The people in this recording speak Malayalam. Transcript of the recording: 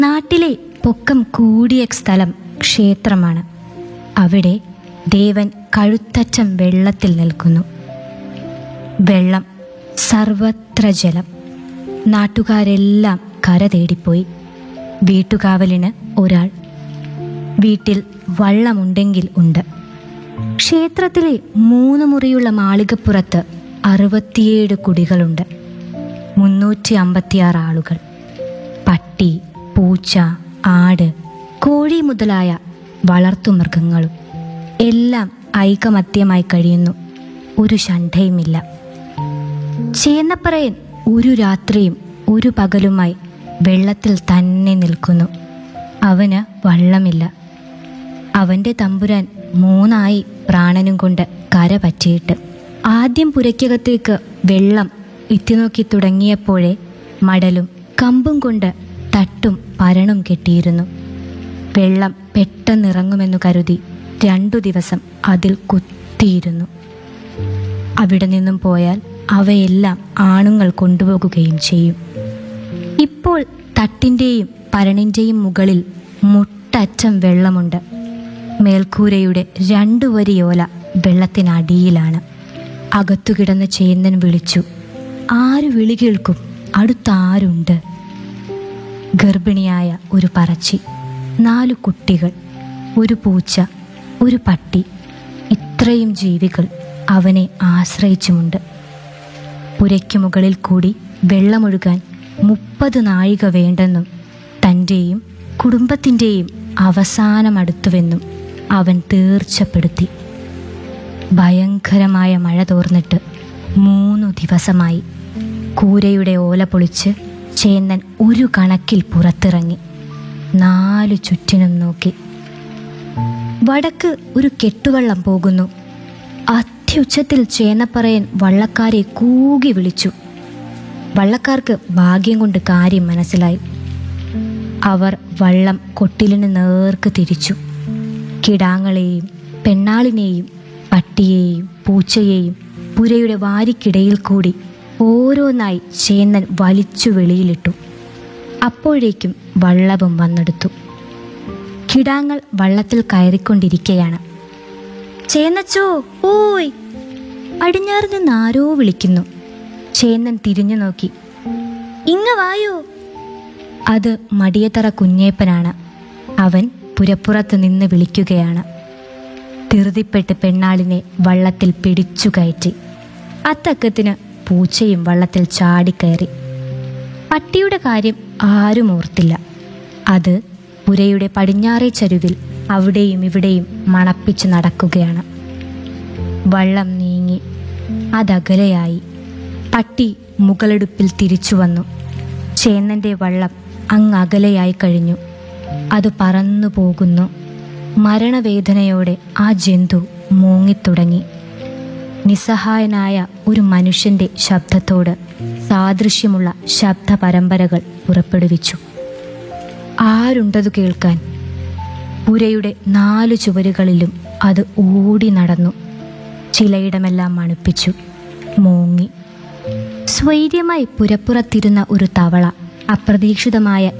നാട്ടിലെ പൊക്കം കൂടിയ സ്ഥലം ക്ഷേത്രമാണ് അവിടെ ദേവൻ കഴുത്തറ്റം വെള്ളത്തിൽ നിൽക്കുന്നു വെള്ളം സർവത്ര ജലം നാട്ടുകാരെല്ലാം കര തേടിപ്പോയി വീട്ടുകാവലിന് ഒരാൾ വീട്ടിൽ വള്ളമുണ്ടെങ്കിൽ ഉണ്ട് ക്ഷേത്രത്തിലെ മൂന്ന് മുറിയുള്ള മാളികപ്പുറത്ത് അറുപത്തിയേഴ് കുടികളുണ്ട് മുന്നൂറ്റി അമ്പത്തിയാറ് ആളുകൾ പട്ടി പൂച്ച ആട് കോഴി മുതലായ വളർത്തുമൃഗങ്ങളും എല്ലാം ഐകമത്യമായി കഴിയുന്നു ഒരു ശണ്ഠയുമില്ല ചേന്നപ്പറയൻ ഒരു രാത്രിയും ഒരു പകലുമായി വെള്ളത്തിൽ തന്നെ നിൽക്കുന്നു അവന് വള്ളമില്ല അവന്റെ തമ്പുരാൻ മൂന്നായി പ്രാണനും കൊണ്ട് കര പറ്റിയിട്ട് ആദ്യം പുരയ്ക്കകത്തേക്ക് വെള്ളം എത്തിനോക്കി തുടങ്ങിയപ്പോഴേ മടലും കമ്പും കൊണ്ട് തട്ടും പരണും കെട്ടിയിരുന്നു വെള്ളം പെട്ടെന്നിറങ്ങുമെന്നു കരുതി രണ്ടു ദിവസം അതിൽ കുത്തിയിരുന്നു അവിടെ നിന്നും പോയാൽ അവയെല്ലാം ആണുങ്ങൾ കൊണ്ടുപോകുകയും ചെയ്യും ഇപ്പോൾ തട്ടിൻ്റെയും പരണിൻ്റെയും മുകളിൽ മുട്ടറ്റം വെള്ളമുണ്ട് മേൽക്കൂരയുടെ രണ്ടു വരിയോല വെള്ളത്തിനടിയിലാണ് അകത്തു കിടന്ന ചേന്നൻ വിളിച്ചു ആര് വിളി കേൾക്കും അടുത്താരുണ്ട് ഗർഭിണിയായ ഒരു പറച്ചി നാലു കുട്ടികൾ ഒരു പൂച്ച ഒരു പട്ടി ഇത്രയും ജീവികൾ അവനെ ആശ്രയിച്ചുമുണ്ട് പുരയ്ക്കു മുകളിൽ കൂടി വെള്ളമൊഴുകാൻ മുപ്പത് നാഴിക വേണ്ടെന്നും തൻ്റെയും കുടുംബത്തിൻ്റെയും അവസാനം അടുത്തുവെന്നും അവൻ തീർച്ചപ്പെടുത്തി ഭയങ്കരമായ മഴ തോർന്നിട്ട് മൂന്നു ദിവസമായി കൂരയുടെ ഓല പൊളിച്ച് ചേന്നൻ ഒരു കണക്കിൽ പുറത്തിറങ്ങി നാലു ചുറ്റിനും നോക്കി വടക്ക് ഒരു കെട്ടുവള്ളം പോകുന്നു അത്യുച്ചത്തിൽ ചേന്നപ്പറയൻ വള്ളക്കാരെ കൂകി വിളിച്ചു വള്ളക്കാർക്ക് ഭാഗ്യം കൊണ്ട് കാര്യം മനസ്സിലായി അവർ വള്ളം കൊട്ടിലിന് നേർക്ക് തിരിച്ചു കിടാങ്ങളെയും പെണ്ണാളിനെയും പട്ടിയെയും പൂച്ചയെയും പുരയുടെ വാരിക്കിടയിൽ കൂടി ഓരോന്നായി ചേന്നൻ വലിച്ചു വെളിയിലിട്ടു അപ്പോഴേക്കും വള്ളവും വന്നെടുത്തു കിടാങ്ങൾ വള്ളത്തിൽ കയറിക്കൊണ്ടിരിക്കുകയാണ് ചേന്നച്ചോ ഓയ് അടിഞ്ഞാറ് നിന്ന് ആരോ വിളിക്കുന്നു ചേന്നൻ തിരിഞ്ഞു നോക്കി ഇങ്ങ വായോ അത് മടിയത്തറ കുഞ്ഞേപ്പനാണ് അവൻ പുരപ്പുറത്ത് നിന്ന് വിളിക്കുകയാണ് ധൃതിപ്പെട്ട് പെണ്ണാളിനെ വള്ളത്തിൽ പിടിച്ചു കയറ്റി അത്തക്കത്തിന് പൂച്ചയും വള്ളത്തിൽ ചാടിക്കയറി പട്ടിയുടെ കാര്യം ആരും ഓർത്തില്ല അത് പുരയുടെ പടിഞ്ഞാറേ ചരുവിൽ അവിടെയും ഇവിടെയും മണപ്പിച്ച് നടക്കുകയാണ് വള്ളം നീങ്ങി അതകലെയായി പട്ടി മുകളെടുപ്പിൽ തിരിച്ചു വന്നു ചേന്നന്റെ വള്ളം അങ്ങകലെയായി കഴിഞ്ഞു അത് പറന്നു പോകുന്നു മരണവേദനയോടെ ആ ജന്തു മൂങ്ങിത്തുടങ്ങി നിസ്സഹായനായ ഒരു മനുഷ്യന്റെ ശബ്ദത്തോട് സാദൃശ്യമുള്ള ശബ്ദ പരമ്പരകൾ പുറപ്പെടുവിച്ചു ആരുണ്ടതു കേൾക്കാൻ പുരയുടെ നാലു ചുവരുകളിലും അത് ഓടി നടന്നു ചിലയിടമെല്ലാം മണുപ്പിച്ചു മൂങ്ങി സ്വൈര്യമായി പുരപ്പുറത്തിരുന്ന ഒരു തവള അപ്രതീക്ഷിതമായ